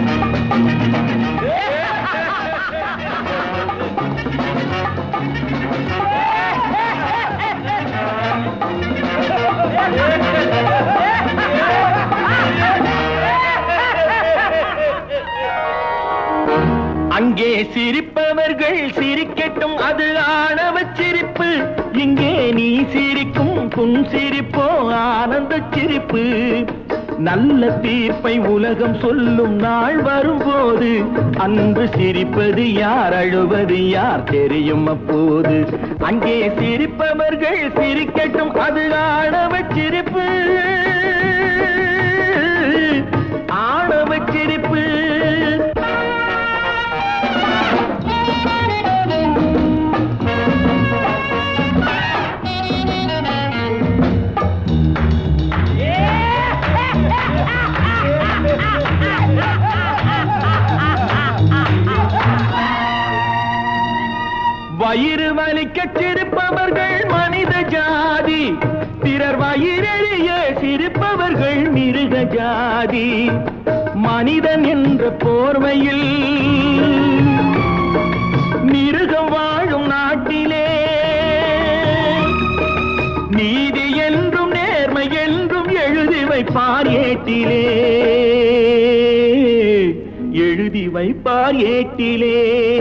அங்கே சிரிப்பவர்கள் சிரிக்கட்டும் அது ஆணவ சிரிப்பு இங்கே நீ சிரிக்கும் புன் சிரிப்போ ஆனந்த சிரிப்பு நல்ல தீர்ப்பை உலகம் சொல்லும் நாள் வரும்போது அன்று சிரிப்பது யார் அழுவது யார் தெரியும் அப்போது அங்கே சிரிப்பவர்கள் சிரிக்கட்டும் அது ஆணவ சிரிப்பு ஆணவ சிரிப்பு வயிறு வலிக்க சிரிப்பவர்கள் மனித ஜாதி பிறர் வயிறெறிய சிரிப்பவர்கள் மிருக ஜாதி மனிதன் என்ற போர்வையில் மிருகம் வாழும் நாட்டிலே நீதி என்றும் நேர்மை என்றும் எழுதி வைப்பார் ஏட்டிலே எழுதி வைப்பார் ஏட்டிலே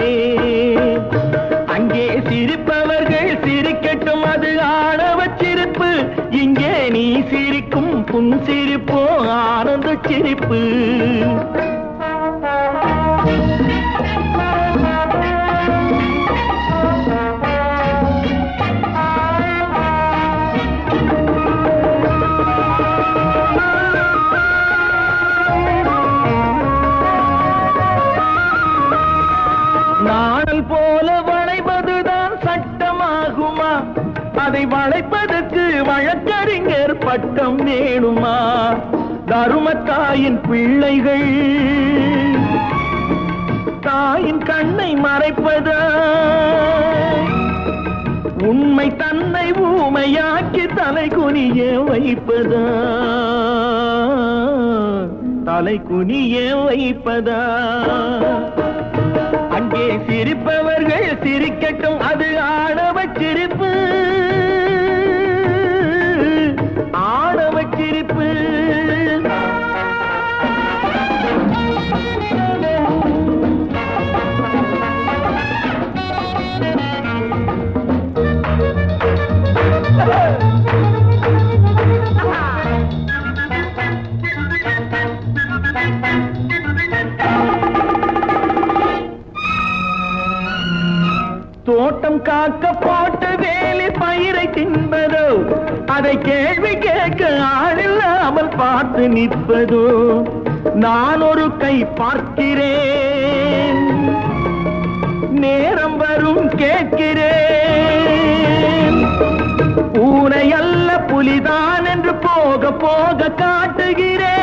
அங்கே சிரிப்பவர்கள் சிரிக்கட்டும் அது ஆணவ சிரிப்பு இங்கே நீ சிரிக்கும் புன் சிரிப்போ ஆனந்த சிரிப்பு நாணல் போல வளைவதுதான் சட்டமாகுமா அதை வளைப்பதற்கு வழக்கறிஞர் பட்டம் வேணுமா தருமத்தாயின் பிள்ளைகள் தாயின் கண்ணை மறைப்பதா உண்மை தன்னை ஊமையாக்கி தலை குனிய வைப்பதா தலை குனிய வைப்பதா அங்கே சிரிப்பவர்கள் சிரிக்கட்டும் அது ஆணவ சிரிப்பு ஆணவ சிரிப்பு தோட்டம் காக்க போட்ட வேலி பயிரை தின்பதோ அதை கேள்வி கேட்க ஆளில்லாமல் பார்த்து நிற்பதோ நான் ஒரு கை பார்க்கிறேன் நேரம் வரும் கேட்கிறேன் பூனை அல்ல புலிதான் என்று போக போக காட்டுகிறேன்